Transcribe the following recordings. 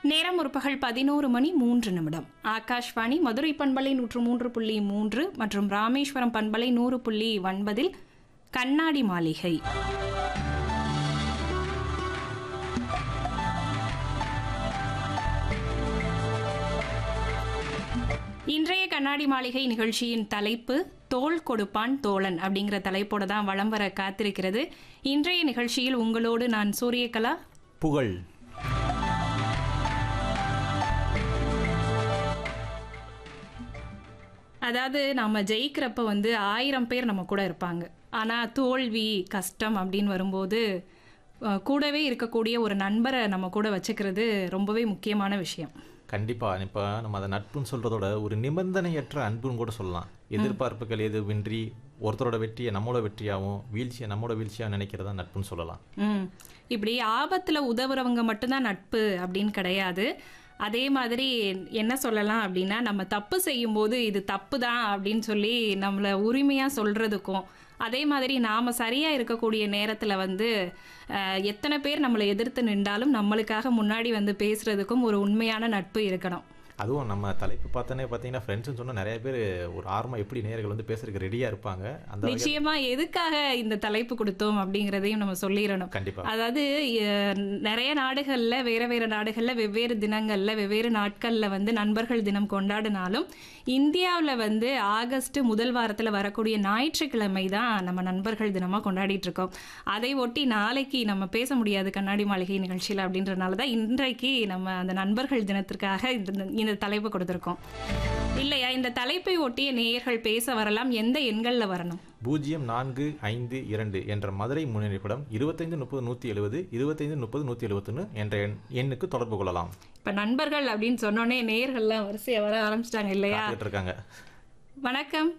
நேரம் முற்பகல் பதினோரு மணி மூன்று நிமிடம் ஆகாஷ்வாணி மதுரை பண்பலை நூற்று மூன்று புள்ளி மூன்று மற்றும் ராமேஸ்வரம் பண்பலை நூறு புள்ளி ஒன்பதில் கண்ணாடி மாளிகை இன்றைய கண்ணாடி மாளிகை நிகழ்ச்சியின் தலைப்பு தோள் கொடுப்பான் தோழன் அப்படிங்கிற தலைப்போட தான் வலம் வர காத்திருக்கிறது இன்றைய நிகழ்ச்சியில் உங்களோடு நான் சூரியகலா புகழ் அதாவது நம்ம ஜெயிக்கிறப்ப வந்து ஆயிரம் பேர் நம்ம கூட இருப்பாங்க ஆனால் தோல்வி கஷ்டம் அப்படின்னு வரும்போது அஹ், கூடவே இருக்கக்கூடிய ஒரு நண்பரை நம்ம கூட வச்சுக்கிறது ரொம்பவே முக்கியமான விஷயம் கண்டிப்பா இப்போ நம்ம அதை நட்புன்னு சொல்றதோட ஒரு நிபந்தனையற்ற அன்புன்னு கூட சொல்லலாம் எதிர்பார்ப்புகள் எதுவின்றி ஒருத்தரோட வெற்றியை நம்மளோட வெற்றியாகவும் வீழ்ச்சியை நம்மளோட வீழ்ச்சியாக நினைக்கிறதா நட்புன்னு சொல்லலாம் ம் இப்படி ஆபத்தில் உதவுறவங்க மட்டும்தான் நட்பு அப்படின்னு கிடையாது அதே மாதிரி என்ன சொல்லலாம் அப்படின்னா நம்ம தப்பு செய்யும்போது இது தப்பு தான் அப்படின்னு சொல்லி நம்மளை உரிமையாக சொல்கிறதுக்கும் அதே மாதிரி நாம் சரியாக இருக்கக்கூடிய நேரத்தில் வந்து அஹ், எத்தனை பேர் நம்மளை எதிர்த்து நின்றாலும் நம்மளுக்காக முன்னாடி வந்து பேசுகிறதுக்கும் ஒரு உண்மையான நட்பு இருக்கணும் அதுவும் நம்ம தலைப்பு பார்த்தோன்னே பார்த்தீங்கன்னா ஃப்ரெண்ட்ஸ்னு சொன்னா நிறைய பேர் ஒரு ஆர்வமாக எப்படி நேயர்கள் வந்து பேசுறதுக்கு ரெடியாக இருப்பாங்க அந்த வகையில் நிச்சயமா எதுக்காக இந்த தலைப்பு கொடுத்தோம் அப்படிங்கிறதையும் நம்ம சொல்லிடணும் கண்டிப்பா அதாவது அஹ், நிறைய நாடுகள்ல வேற வேற நாடுகள்ல வெவ்வேறு தினங்கள்ல வெவ்வேறு நாட்கள்ல வந்து நண்பர்கள் தினம் கொண்டாடினாலும் இந்தியாவுல வந்து ஆகஸ்ட் முதல் வாரத்துல வரக்கூடிய ஞாயிற்றுக்கிழமை தான் நம்ம நண்பர்கள் தினமா கொண்டாடிட்டு இருக்கோம் அதை ஒட்டி நாளைக்கு நம்ம பேச முடியாது கண்ணாடி மாளிகை நிகழ்ச்சியில் அப்படின்றனால தான் இன்றைக்கு நம்ம அந்த நண்பர்கள் தினத்திற்காக இந்த இந்த தலைப்பு கொடுத்துருக்கோம் இல்லையா இந்த தலைப்பை ஒட்டிய நேயர்கள் பேச வரலாம் எந்த எண்கள்ல வரணும் பூஜ்ஜியம் நான்கு ஐந்து இரண்டு என்ற மதுரை முன்னணிப்படம் இருபத்தைந்து முப்பது நூற்றி எழுபது இருபத்தைந்து முப்பது நூற்றி எழுபத்தொன்று என்ற எண் எண்ணுக்கு தொடர்பு கொள்ளலாம் இப்ப நண்பர்கள் அப்படின்னு சொன்னோடனே நேயர்கள்லாம் வரிசையா வர ஆரம்பிச்சிட்டாங்க இல்லையா காத்துக்கிட்டு இருக்காங்க வணக்கம்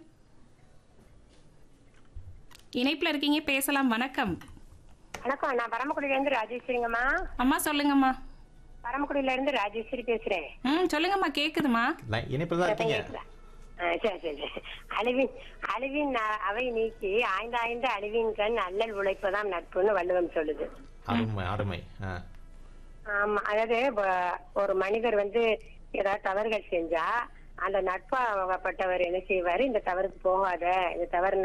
இணைப்புல இருக்கீங்க பேசலாம் வணக்கம் வணக்கம் நான் பரமக்குடியில இருந்து ராஜேஸ்வரிங்கம்மா அம்மா சொல்லுங்கம்மா பரமக்குடியில இருந்து ராஜேஸ்வரி பேசுறேன் ம் சொல்லுங்கம்மா கேக்குதுமா லை- இணைப்பில் தான் இருக்கீங்க கேக்குதா? ஆ, சரி சரி சரி. அழிவின் அழிவின் அ- அவை நீக்கி ஆய்ந்த ஆய்ந்த அழிவின் கண் அல்லல் உழைப்பதாம் நட்புன்னு வள்ளுவம் சொல்லுது அருமை அருமை ஆ ஆமா அதாவது வ- ஒரு மனிதர் வந்து ஏதாவது தவறுகள் செஞ்சா அந்த நட்பாகப்பட்டவர் என்ன செய்வாரு இந்த தவறுக்கு போகாத இந்த தவறு